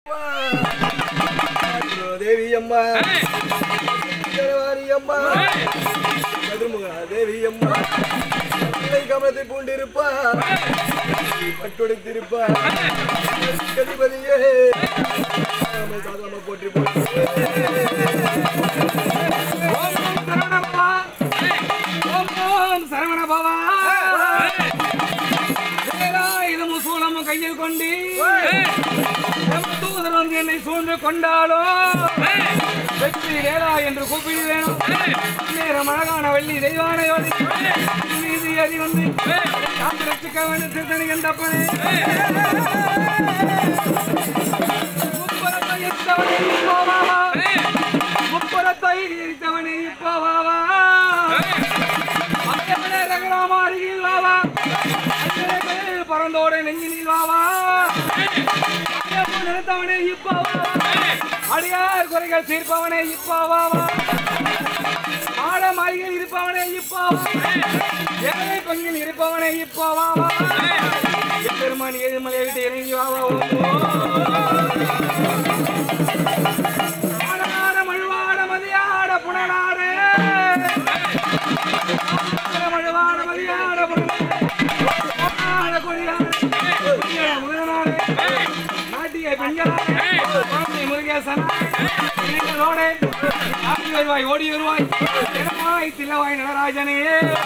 தேவி அம்மா ஜனவாரி அம்மா மதுமுக தேவி அம்மா பிள்ளை கமலத்தை பூண்டிருப்பா பட்டுடுத்திருப்பா கதிபதியே நாம சாதாம போற்றி போற்றி ஓம் ஓம் சரவணபவா ஓம் ஓம் சரவணபவா வேலாயுதமும் சூலமும் கையில் கொண்டு தூதர் வந்து என்னை சூழ்ந்து கொண்டாலோ வெற்றி வேலா என்று கூப்பிடுவேன் நேரம் அழகான வள்ளி தெய்வான யோதி மீது ஏறி வந்து காத்து ரசிக்க வேண்டும் திருத்தணி கண்டப்பனே முப்பரத்தை எத்தவனே இப்போவாவா முப்பரத்தை எரித்தவனே இப்போவாவா அத்தவனே ரகராம அருகில் வாவா அத்தனை பேர் பறந்தோட நெஞ்சினில் வாவா அத்தனை நிறுத்தவனே இப்போவா அடியார் குறைகள் தீர்ப்பவனே இப்போவாவா ஆட மாளிகையில் இருப்பவனே இப்போவா ஏழை பங்கில் இருப்பவனே இப்போவாவா பெருமான் ஏழுமலை விட்டு இறங்கி வாவா ஆடாட மழுவாட மதியாட புனலாடே ஆடாட மழுவாட மதியாட புனலாடே ஆடாட கொடியாடே கொடியாட முதலாடே நாட்டிய பெண்களாடே மாமி முருகேசன் இளைஞர்களோடே ஆடி வருவாய் ஓடி வருவாய் தினமாய் தில்லவாய் நடராஜனே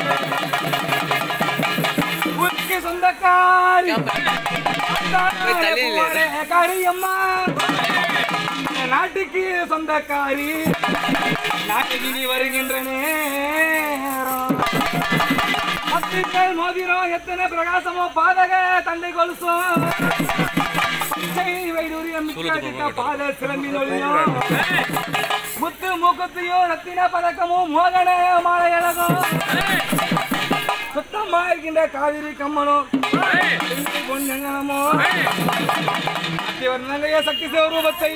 உனக்கு சொந்தக்காரி காரியம்மா இந்த நாட்டுக்கு சொந்தக்காரி நாட்டுக்கு நீ வருகின்ற நேரம் பத்துக்கள் மோதிரம் எத்தனை பிரகாசமோ பாதக தந்தை கொலுசும் பச்சை வைடூரியம் மிக்க பாத சிலம்பின் ஒளியும் முத்து மூக்கத்தையும் ரத்தின பதக்கமும் மோகன மாலை அழகும் சுத்தமா இருக்கின்ற காவிரி கம்மனும் பொன்னங்கனமோ சக்தி சிவரூபத்தை